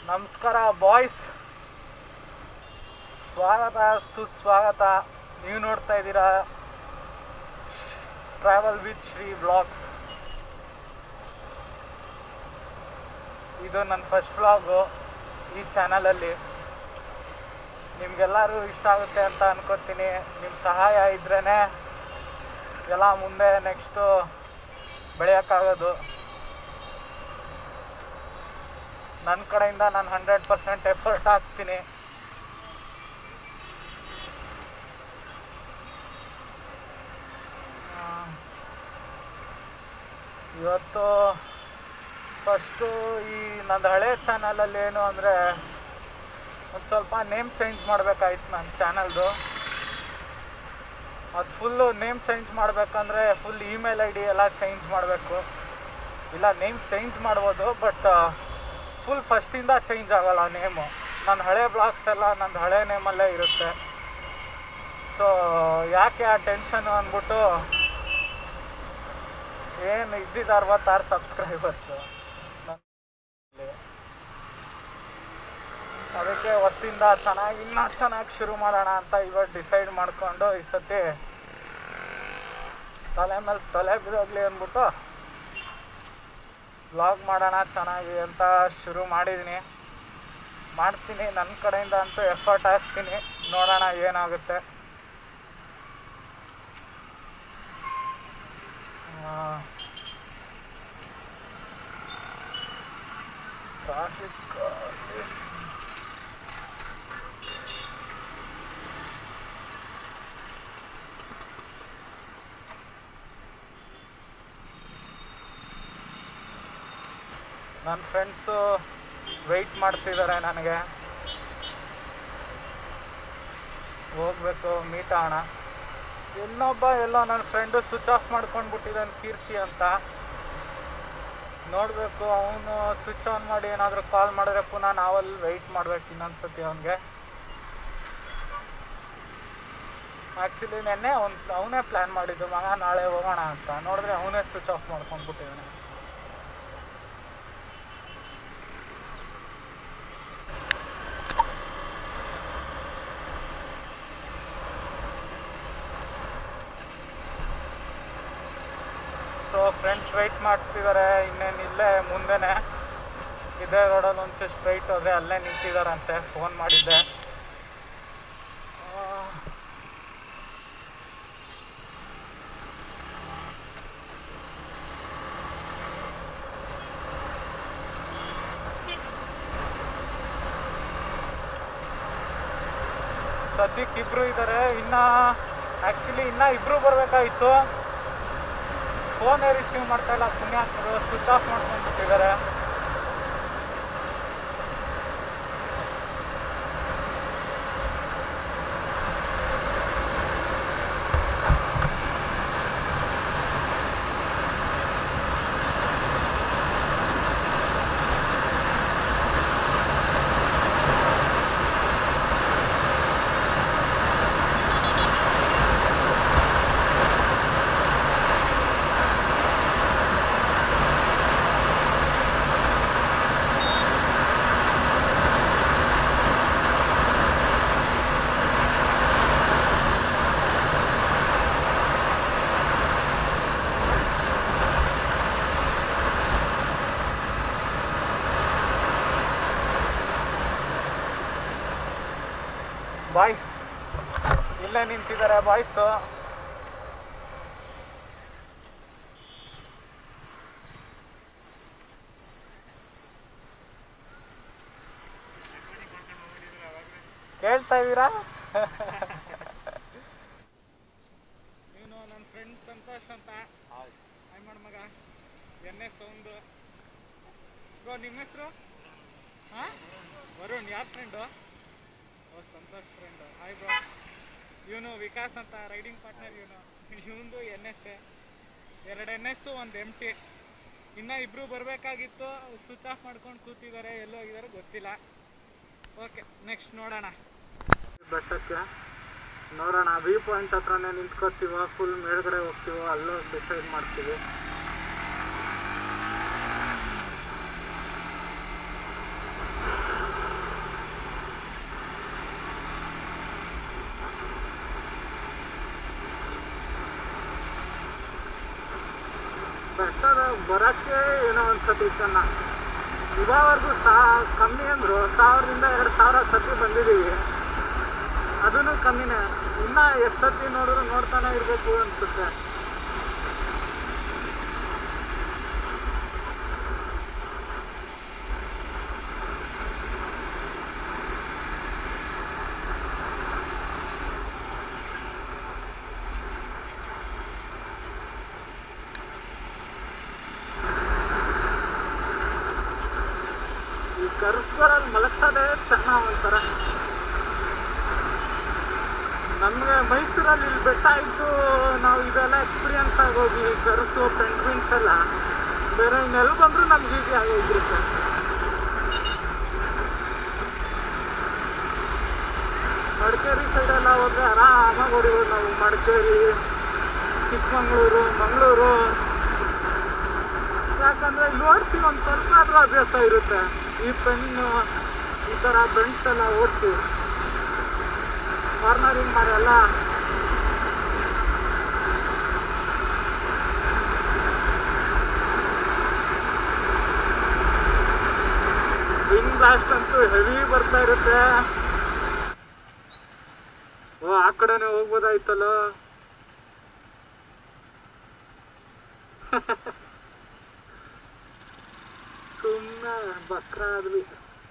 ನಮಸ್ಕಾರ ಬಾಯ್ಸ್ ಸ್ವಾಗತ ಸುಸ್ವಾಗತ ನೀವು ನೋಡ್ತಾ ಇದ್ದೀರಾ ಟ್ರಾವೆಲ್ ವಿತ್ ಶ್ರೀ ಬ್ಲಾಗ್ಸ್ ಇದು ನನ್ನ ಫಸ್ಟ್ ವ್ಲಾಗು ಈ ಚಾನಲಲ್ಲಿ ನಿಮ್ಗೆಲ್ಲರೂ ಇಷ್ಟ ಆಗುತ್ತೆ ಅಂತ ಅನ್ಕೋತೀನಿ ನಿಮ್ಮ ಸಹಾಯ ಇದ್ರೇ ಎಲ್ಲ ಮುಂದೆ ನೆಕ್ಸ್ಟು ಬೆಳೆಯೋಕ್ಕಾಗೋದು ನನ್ನ ಕಡೆಯಿಂದ ನಾನು ಹಂಡ್ರೆಡ್ ಪರ್ಸೆಂಟ್ ಎಫರ್ಟ್ ಹಾಕ್ತೀನಿ ಆ, ಇವತ್ತು ಫಸ್ಟು ಈ ನಂದು ಹಳೆ ಚಾನಲಲ್ಲಿ ಏನು ಅಂದರೆ ಒಂದು ಸ್ವಲ್ಪ ನೇಮ್ ಚೇಂಜ್ ಮಾಡಬೇಕಾಯ್ತು ನನ್ನ ಚಾನಲ್ದು ಅದು ಫುಲ್ಲು ನೇಮ್ ಚೇಂಜ್ ಮಾಡಬೇಕಂದ್ರೆ ಫುಲ್ ಇಮೇಲ್ ಐ ಡಿ ಎಲ್ಲ ಚೇಂಜ್ ಮಾಡಬೇಕು ಇಲ್ಲ ನೇಮ್ ಚೇಂಜ್ ಮಾಡ್ಬೋದು ಬಟ್ ಫುಲ್ ಫಸ್ಟಿಂದ ಚೇಂಜ್ ಆಗಲ್ಲ ನೇಮು ನನ್ನ ಹಳೆ ಬ್ಲಾಗ್ಸ್ ಎಲ್ಲ ನಂದು ಹಳೆ ನೇಮಲ್ಲೇ ಇರುತ್ತೆ ಸೊ ಯಾಕೆ ಆ ಟೆನ್ಷನು ಅಂದ್ಬಿಟ್ಟು ಏನು ಇದ್ದಿದ್ದು ಅರವತ್ತಾರು ಸಬ್ಸ್ಕ್ರೈಬರ್ಸು ಅದಕ್ಕೆ ಹೊತ್ತಿಂದ ಚೆನ್ನಾಗಿ ಇನ್ನೂ ಚೆನ್ನಾಗಿ ಶುರು ಮಾಡೋಣ ಅಂತ ಇವತ್ತು ಡಿಸೈಡ್ ಮಾಡಿಕೊಂಡು ಈ ಸತಿ ತಲೆ ಮೇಲೆ ತಲೆ ಬಿದೋಗ್ಲಿ ಅಂದ್ಬಿಟ್ಟು ವ್ಲಾಗ್ ಮಾಡೋಣ ಚೆನ್ನಾಗಿ ಅಂತ ಶುರು ಮಾಡಿದ್ದೀನಿ ಮಾಡ್ತೀನಿ ನನ್ನ ಕಡೆಯಿಂದ ಅಂತೂ ಎಫರ್ಟ್ ಹಾಕ್ತೀನಿ ನೋಡೋಣ ಏನಾಗುತ್ತೆ ಟ್ರಾಫಿಕ್ ನನ್ನ ಫ್ರೆಂಡ್ಸು ವೆಯ್ಟ್ ಮಾಡ್ತಿದ್ದಾರೆ ನನಗೆ ಹೋಗ್ಬೇಕು ಮೀಟ್ ಆಗೋಣ ಇನ್ನೊಬ್ಬ ಎಲ್ಲೋ ನನ್ನ ಫ್ರೆಂಡು ಸ್ವಿಚ್ ಆಫ್ ಮಾಡ್ಕೊಂಡು ಬಿಟ್ಟಿದ್ದಾನೆ ಕೀರ್ತಿ ಅಂತ ನೋಡಬೇಕು ಅವನು ಸ್ವಿಚ್ ಆನ್ ಮಾಡಿ ಏನಾದರೂ ಕಾಲ್ ಮಾಡಿದ್ರೆ ಪುನಃ ನಾವಲ್ಲಿ ವೆಯ್ಟ್ ಮಾಡ್ಬೇಕು ಇನ್ನೊಂದ್ಸತಿ ಅವನಿಗೆ ಆ್ಯಕ್ಚುಲಿ ನೆನ್ನೆ ಅವ್ನು ಅವನೇ ಪ್ಲ್ಯಾನ್ ಮಾಡಿದ್ದು ಮಗ ನಾಳೆ ಹೋಗೋಣ ಅಂತ ನೋಡಿದ್ರೆ ಅವನೇ ಸ್ವಿಚ್ ಆಫ್ ಮಾಡ್ಕೊಂಡು ಬಿಟ್ಟಿದ್ದಾನೆ ಸೊ ಫ್ರೆಂಡ್ಸ್ ವೆಯ್ಟ್ ಮಾಡ್ತಿದ್ದಾರೆ ಇನ್ನೇನು ಇಲ್ಲೇ ಮುಂದೆನೆ ಇದೇ ರೋಡಲ್ಲಿ ಒಂಚೂರು ಸ್ಟ್ರೈಟ್ ಹೋದ್ರೆ ಅಲ್ಲೇ ನಿಂತಿದ್ದಾರಂತೆ ಫೋನ್ ಮಾಡಿದ್ದೆ ಆ, ಸದ್ಯಕ್ಕೆ ಇಬ್ರು ಇದ್ದಾರೆ ಇನ್ನ ಆ್ಯಕ್ಚುಲಿ ಇನ್ನ ಇಬ್ರು ಬರಬೇಕಾಗಿತ್ತು ಫೋನೇ ರಿಸೀವ್ ಮಾಡ್ತಾ ಇಲ್ಲ ಪುಣ್ಯಾತ್ಮರು ಸ್ವಿಚ್ ಆಫ್ ಮಾಡ್ಕೊಂಡ್ಬಿಟ್ಟಿದ್ದಾರೆ ಬಾಯ್ಸ್ ಇಲ್ಲೇ ನಿಂತಿದ್ದಾರೆ ಬಾಯ್ಸು ಕೇಳ್ತಾ ಇದ್ದೀರಾ ನೀನು ನನ್ನ ಫ್ರೆಂಡ್ ಸಂತೋಷ್ ಅಂತ ಹಾಯ್ ಮಾಡ ಮಗ ಎನ್ ಎಸ್ ಒಂದು ಬ್ರೋ ನಿಮ್ಮ ಹೆಸರು ಹಾಂ ವರುಣ್ ಯಾರ ಫ್ರೆಂಡು ಓ ಸಂತೋಷ್ ಫ್ರೆಂಡ್ ಹಾಯ್ ಬ್ರೋ ಇವನು ವಿಕಾಸ್ ಅಂತ ರೈಡಿಂಗ್ ಪಾರ್ಟ್ನರ್ ಇವನು ಇವನು ಎನ್ ಎಸ್ ಎರಡು ಎನ್ ಎಸ್ಸು ಒಂದು ಎಮ್ ಟಿ ಇನ್ನು ಇಬ್ಬರು ಬರಬೇಕಾಗಿತ್ತು ಸ್ವಿಚ್ ಆಫ್ ಮಾಡ್ಕೊಂಡು ಕೂತಿದ್ದಾರೆ ಎಲ್ಲೋ ಹೋಗಿದ್ದಾರೆ ಗೊತ್ತಿಲ್ಲ ಓಕೆ ನೆಕ್ಸ್ಟ್ ನೋಡೋಣ ಬೆಟ್ಟಕ್ಕೆ ನೋಡೋಣ ವ್ಯೂ ಪಾಯಿಂಟ್ ಹತ್ರನೇ ನಿಂತ್ಕೋತೀವ ಫುಲ್ ಮೇಲ್ಗಡೆ ಹೋಗ್ತೀವೋ ಅಲ್ಲೋ ಡಿಸೈಡ್ ಮಾಡ್ತೀವಿ ಬರೋಕ್ಕೆ ಏನೋ ಅನ್ಸತ್ತೆ ಚೆನ್ನ ಇದಾವರೆಗೂ ಸಾ ಕಮ್ಮಿ ಅಂದರು ಸಾವಿರದಿಂದ ಎರಡು ಸಾವಿರ ಸತಿ ಬಂದಿದ್ದೀವಿ ಅದೂ ಕಮ್ಮಿನೇ ಇನ್ನೂ ಎಷ್ಟು ಸತಿ ನೋಡಿದ್ರು ನೋಡ್ತಾನೆ ಇರಬೇಕು ಅನ್ಸುತ್ತೆ ಈ ಕರ್ಸ್ಗಳಲ್ಲಿ ಮಲಗ್ಸೋದೇ ಚೆನ್ನಾಗಿ ಒಂಥರ ನಮಗೆ ಮೈಸೂರಲ್ಲಿ ಇಲ್ಲಿ ಬೆಟ್ಟ ಇದ್ದು ನಾವು ಇದೆಲ್ಲ ಎಕ್ಸ್ಪೀರಿಯನ್ಸ್ ಆಗೋಗಿ ಕರ್ಸು ಪೆಂಗ್ವಿನ್ಸ್ ಎಲ್ಲ ಬೇರೆ ಇನ್ನೆಲ್ಲಿ ಬಂದರೂ ನಮ್ಗೆ ಈಸಿ ಆಗೋಗಿರುತ್ತೆ ಮಡಿಕೇರಿ ಸೈಡೆಲ್ಲ ಹೋದ್ರೆ ಆರಾಮಾಗಿ ಹೊಡಿಬೋದು ನಾವು ಮಡಿಕೇರಿ ಚಿಕ್ಕಮಂಗ್ಳೂರು ಮಂಗಳೂರು ಯಾಕಂದ್ರೆ ಇಲ್ಲಿ ಓಡಿಸಿ ಒಂದು ಸ್ವಲ್ಪ ಆದ್ರೂ ಅಭ್ಯಾಸ ಇರುತ್ತೆ ಈ ಪೆನ್ನು ಈ ಥರ ಬೆಂಡ್ಸ್ ಎಲ್ಲ ಓಡಿಸಿ ಕಾರ್ನರಿಂಗ್ ಮಾಡಲ್ಲ ವಿಂಡ್ ಬ್ಲಾಸ್ಟ್ ಅಂತೂ ಹೆವಿ ಬರ್ತಾ ಇರುತ್ತೆ ಓ ಆ ಕಡೆನೆ ಹೋಗ್ಬೋದಾಯ್ತಲ್ಲ ಸುಮ್ಮನೆ ಬಕ್ರ ಆದ್ವಿ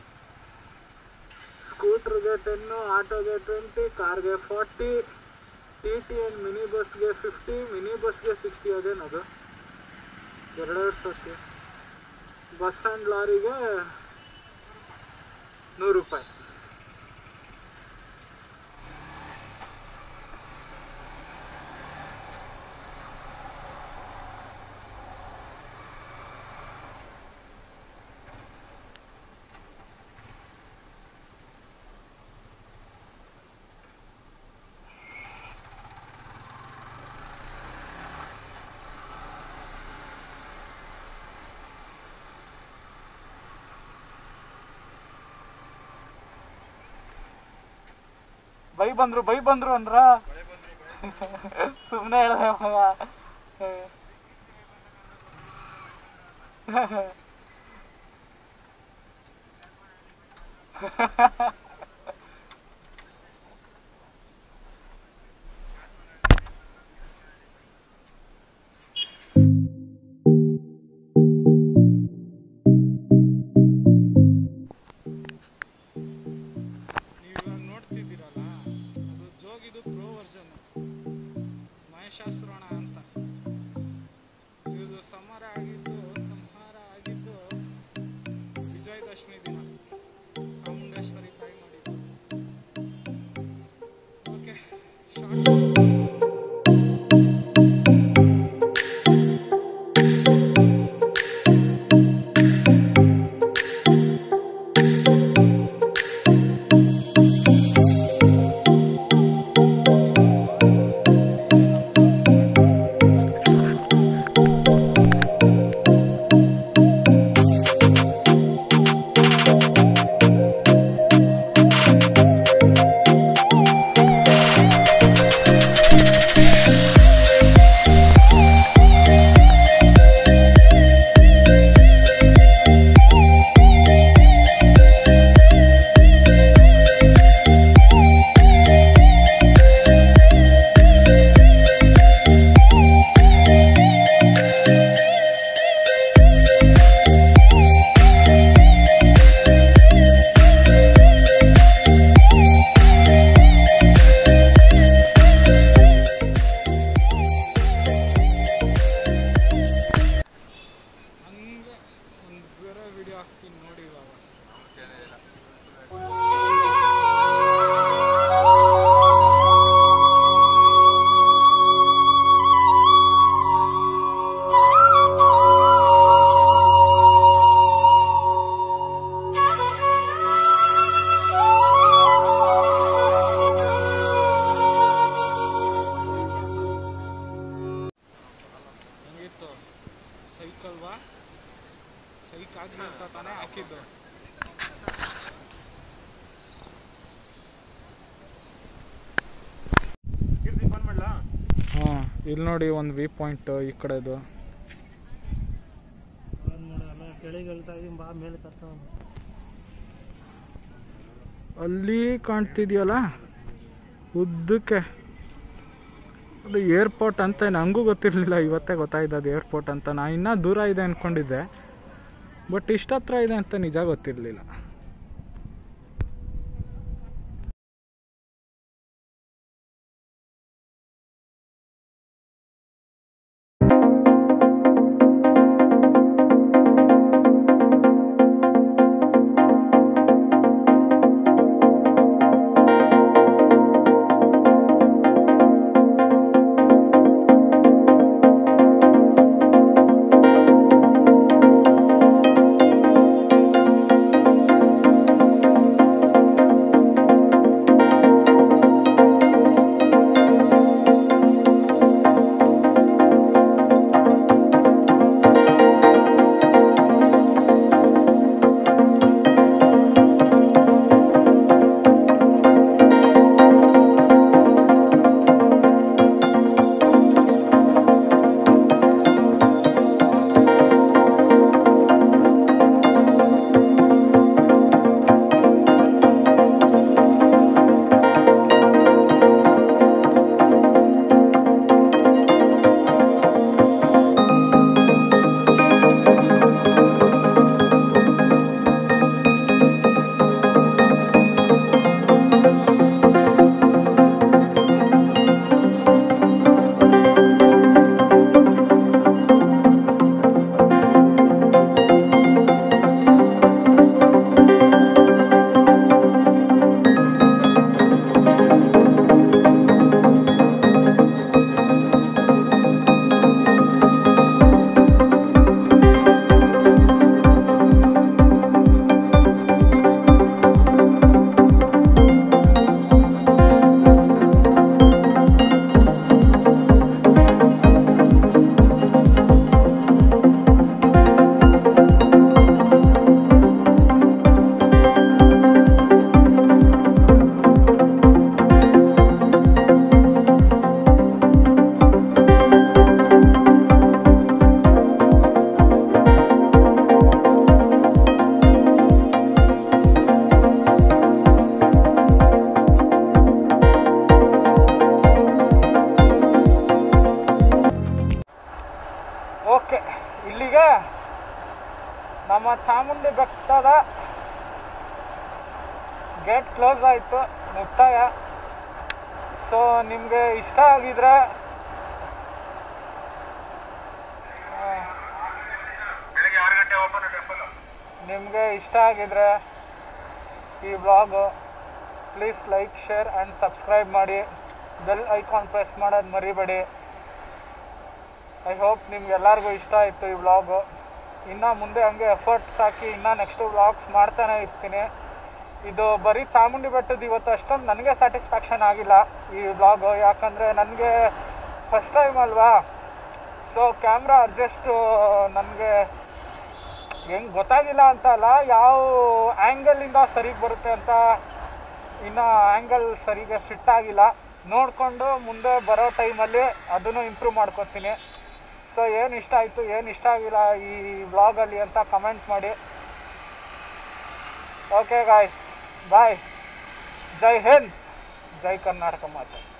ಸ್ಕೂಟ್ರಿಗೆ ಟೆನ್ನು ಆಟೋಗೆ ಟ್ವೆಂಟಿ ಕಾರ್ಗೆ forty T T and mini ಬಸ್ಗೆ ಫಿಫ್ಟಿ ಮಿನಿ ಬಸ್ಗೆ ಸಿಕ್ಸ್ಟಿ ಅದೇನದು ಎರಡೆರಡು ಸತಿ ಬಸ್ ಆ್ಯಂಡ್ ಲಾರಿಗೆ ನೂರು ರೂಪಾಯಿ ಬೈ ಬಂದ್ರು ಬೈ ಬಂದ್ರು ಅಂದ್ರ ಸುಮ್ಮನೆ ಹೇಳ್ದೆ ಮಗ ನೀವು ಇವಾಗ ನೋಡ್ತಿದ್ದೀರಲ್ಲ ಅದು ಜೋಗಿದು ಪ್ರೋ ವರ್ಷನ್ ಮಹೇಶಾಸುರಣ ಅಂತ ಇದು ಸಂಹಾರ ಆಗಿದ್ದು ಸಂಹಾರ ಆಗಿದ್ದು ವಿಜಯದಶಮಿ ದಿನ ಚಾಮುಂಡೇಶ್ವರಿ ತಾಯಿ ಮಾಡಿದ್ದು ಓಕೆ ಶಾರ್ಟ್ ಹಂಗೆ ಒಂದು ಬೇರೆ ವಿಡಿಯೋ ಹಾಕ್ತೀನಿ ನೋಡಿ ಇವಾಗ ಹೆಂಗಿತ್ತು ಸೈಕಲ್ವಾ ಸೈಕ್ ಆಗಲಿ ಅಂತ ತಾನೇ ಹಾಕಿದ್ದು ಹಾಂ ಇಲ್ಲಿ ನೋಡಿ ಒಂದು ವಿ ಪಾಯಿಂಟ್ ಈ ಕಡೆದು ಹೇಳ್ತಾ ಇದೀನಿ ಬಾ ಮೇಲೆ ಕರ್ಕೊಂಡು ಅಲ್ಲಿ ಕಾಣ್ತಿದ್ಯಲ್ಲ ಉದ್ದಕ್ಕೆ ಅದು ಏರ್ಪೋರ್ಟ್ ಅಂತ ನನಗೂ ಗೊತ್ತಿರಲಿಲ್ಲ ಇವತ್ತೇ ಗೊತ್ತಾಯ್ತು ಅದು ಏರ್ಪೋರ್ಟ್ ಅಂತ ನಾ ಇನ್ನೂ ದೂರ ಇದೆ ಅಂದ್ಕೊಂಡಿದ್ದೆ ಬಟ್ ಇಷ್ಟತ್ರ ಇದೆ ಅಂತ ನಿಜ ಗೊತ್ತಿರಲಿಲ್ಲ ಓಕೆ ಇಲ್ಲಿಗೆ ನಮ್ಮ ಚಾಮುಂಡಿ ಬೆಟ್ಟದ ಗೇಟ್ ಕ್ಲೋಸ್ ಆಯಿತು ಮುಕ್ತಾಯ ಸೊ ನಿಮಗೆ ಇಷ್ಟ ಆಗಿದ್ರೆ ನಿಮಗೆ ಇಷ್ಟ ಆಗಿದ್ರೆ ಈ blog please like share and subscribe ಮಾಡಿ ಬೆಲ್ ಐಕಾನ್ ಪ್ರೆಸ್ ಮಾಡೋದು ಮರಿಬೇಡಿ ಐ ಹೋಪ್ ನಿಮ್ಗೆ ಎಲ್ಲರಿಗೂ ಇಷ್ಟ ಆಯಿತು ಈ ವ್ಲಾಗು ಇನ್ನು ಮುಂದೆ ಹಂಗೆ ಎಫರ್ಟ್ಸ್ ಹಾಕಿ ಇನ್ನೂ ನೆಕ್ಸ್ಟ್ ವ್ಲಾಗ್ಸ್ ಮಾಡ್ತಾನೆ ಇರ್ತೀನಿ ಇದು ಬರೀ ಚಾಮುಂಡಿ ಬೆಟ್ಟದ ಇವತ್ತು ಅಷ್ಟೊಂದು ನನಗೆ ಸ್ಯಾಟಿಸ್ಫ್ಯಾಕ್ಷನ್ ಆಗಿಲ್ಲ ಈ ವ್ಲಾಗು ಯಾಕಂದರೆ ನನಗೆ ಫಸ್ಟ್ ಟೈಮ್ ಅಲ್ವಾ ಸೊ ಕ್ಯಾಮ್ರಾ ಅಡ್ಜಸ್ಟು ನನಗೆ ಹೆಂಗೆ ಗೊತ್ತಾಗಿಲ್ಲ ಅಂತ ಅಲ್ಲ ಯಾವ ಆ್ಯಂಗಲಿಂದ ಸರಿಗೆ ಬರುತ್ತೆ ಅಂತ ಇನ್ನೂ ಆ್ಯಂಗಲ್ ಸರಿಗೆ ಫಿಟ್ ಆಗಿಲ್ಲ ನೋಡಿಕೊಂಡು ಮುಂದೆ ಬರೋ ಟೈಮಲ್ಲಿ ಅದನ್ನು ಇಂಪ್ರೂವ್ ಮಾಡ್ಕೊತೀನಿ ಸೊ ಏನು ಇಷ್ಟ ಆಯಿತು ಏನು ಇಷ್ಟ ಆಗಿಲ್ಲ ಈ ವ್ಲಾಗಲ್ಲಿ ಅಂತ ಕಮೆಂಟ್ ಮಾಡಿ ಓಕೆ ಗಾಯ್ಸ್ ಬಾಯ್ ಜೈ ಹಿಂದ್ ಜೈ ಕರ್ನಾಟಕ ಮಾತೆ